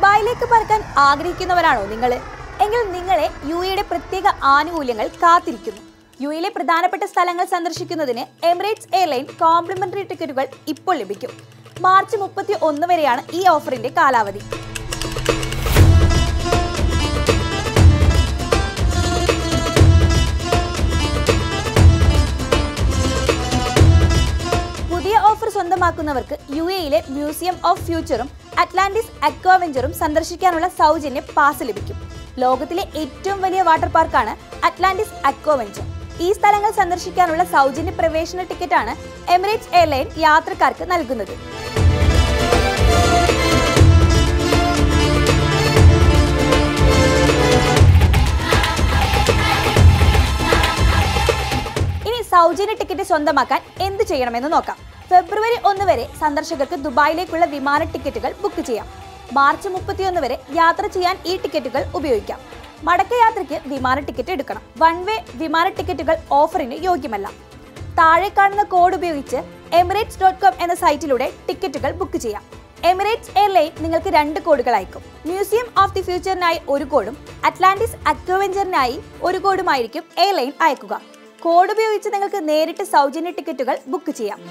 ദുബായിലേക്ക് പറക്കാൻ ആഗ്രഹിക്കുന്നവരാണോ നിങ്ങൾ എങ്കിൽ നിങ്ങളെ യു എയുടെ പ്രത്യേക ആനുകൂല്യങ്ങൾ കാത്തിരിക്കുന്നു യു എയിലെ പ്രധാനപ്പെട്ട സ്ഥലങ്ങൾ സന്ദർശിക്കുന്നതിന് എമിറേറ്റ്സ് എയർലൈൻ കോംപ്ലിമെന്ററി ടിക്കറ്റുകൾ ഇപ്പോൾ ലഭിക്കും മാർച്ച് മുപ്പത്തി ഒന്ന് വരെയാണ് ഈ ഓഫറിന്റെ കാലാവധി പുതിയ ഓഫർ സ്വന്തമാക്കുന്നവർക്ക് യു എയിലെ മ്യൂസിയം ഓഫ് ഫ്യൂച്ചറും അറ്റ്ലാന്റിസ് അക്വാവെഞ്ചറും സന്ദർശിക്കാനുള്ള സൗജന്യ പാസ് ലഭിക്കും ലോകത്തിലെ ഏറ്റവും വലിയ വാട്ടർ പാർക്കാണ് അറ്റ്ലാന്റിസ് അക്വാവെഞ്ചർ ഈ സ്ഥലങ്ങൾ സന്ദർശിക്കാനുള്ള സൗജന്യ പ്രവേശന ടിക്കറ്റാണ് എമിറേറ്റ്സ് എയർലൈൻ യാത്രക്കാർക്ക് നൽകുന്നത് ഇനി സൗജന്യ ടിക്കറ്റ് സ്വന്തമാക്കാൻ എന്ത് ചെയ്യണമെന്ന് നോക്കാം ഫെബ്രുവരി ഒന്ന് വരെ സന്ദർശകർക്ക് ദുബായിലേക്കുള്ള വിമാന ടിക്കറ്റുകൾ ബുക്ക് ചെയ്യാം മാർച്ച് മുപ്പത്തിയൊന്ന് വരെ യാത്ര ചെയ്യാൻ ഈ ടിക്കറ്റുകൾ ഉപയോഗിക്കാം മടക്കയാത്രയ്ക്ക് വിമാന ടിക്കറ്റ് എടുക്കണം വൺ വേ വിമാന ടിക്കറ്റുകൾ ഓഫറിന് യോഗ്യമല്ല താഴെ കാണുന്ന കോഡ് ഉപയോഗിച്ച് എമിറേറ്റ്സ് ഡോട്ട് കോം എന്ന സൈറ്റിലൂടെ ടിക്കറ്റുകൾ ബുക്ക് ചെയ്യാം എമിറേറ്റ്സ് എയർലൈൻ നിങ്ങൾക്ക് രണ്ട് കോഡുകൾ അയക്കും മ്യൂസിയം ഓഫ് ദി ഫ്യൂച്ചറിനായി ഒരു കോഡും അറ്റ്ലാന്റിസ് അക്വവെഞ്ചറിനായി ഒരു കോഡുമായിരിക്കും എയർലൈൻ അയക്കുക കോഡ് ഉപയോഗിച്ച് നിങ്ങൾക്ക് നേരിട്ട് സൗജന്യ ടിക്കറ്റുകൾ ബുക്ക് ചെയ്യാം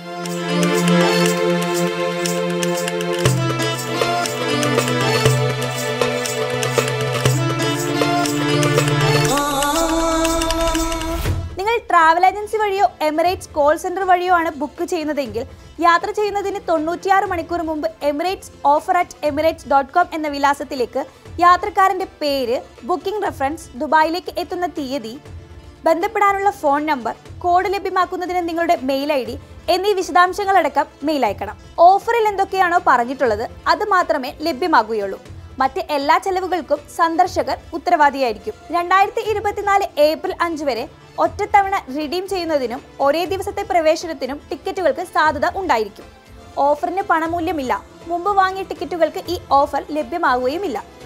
നിങ്ങൾ ട്രാവൽ ഏജൻസി വഴിയോ എമിറേറ്റ്സ് കോൾ സെന്റർ വഴിയോ ആണ് ബുക്ക് ചെയ്യുന്നതെങ്കിൽ യാത്ര ചെയ്യുന്നതിന് തൊണ്ണൂറ്റിയാറ് മണിക്കൂർ മുമ്പ് Emirates offer at Emirates dot com എന്ന വിലാസത്തിലേക്ക് യാത്രക്കാരന്റെ പേര് ബുക്കിംഗ് റെഫറൻസ് ദുബായിലേക്ക് എത്തുന്ന തീയതി ബന്ധപ്പെടാനുള്ള ഫോൺ നമ്പർ കോഡ് ലഭ്യമാക്കുന്നതിന് നിങ്ങളുടെ മെയിൽ ഐ ഡി എന്നീ വിശദാംശങ്ങളടക്കം മെയിൽ അയക്കണം ഓഫറിൽ എന്തൊക്കെയാണോ പറഞ്ഞിട്ടുള്ളത് അത് മാത്രമേ ലഭ്യമാകുകയുള്ളൂ മറ്റ് എല്ലാ ചെലവുകൾക്കും സന്ദർശകർ ഉത്തരവാദിയായിരിക്കും രണ്ടായിരത്തി ഇരുപത്തിനാല് ഏപ്രിൽ അഞ്ച് വരെ ഒറ്റത്തവണ റിഡീം ചെയ്യുന്നതിനും ഒരേ ദിവസത്തെ പ്രവേശനത്തിനും ടിക്കറ്റുകൾക്ക് സാധ്യത ഉണ്ടായിരിക്കും ഓഫറിന് പണമൂല്യമില്ല മുമ്പ് വാങ്ങിയ ടിക്കറ്റുകൾക്ക് ഈ ഓഫർ ലഭ്യമാവുകയുമില്ല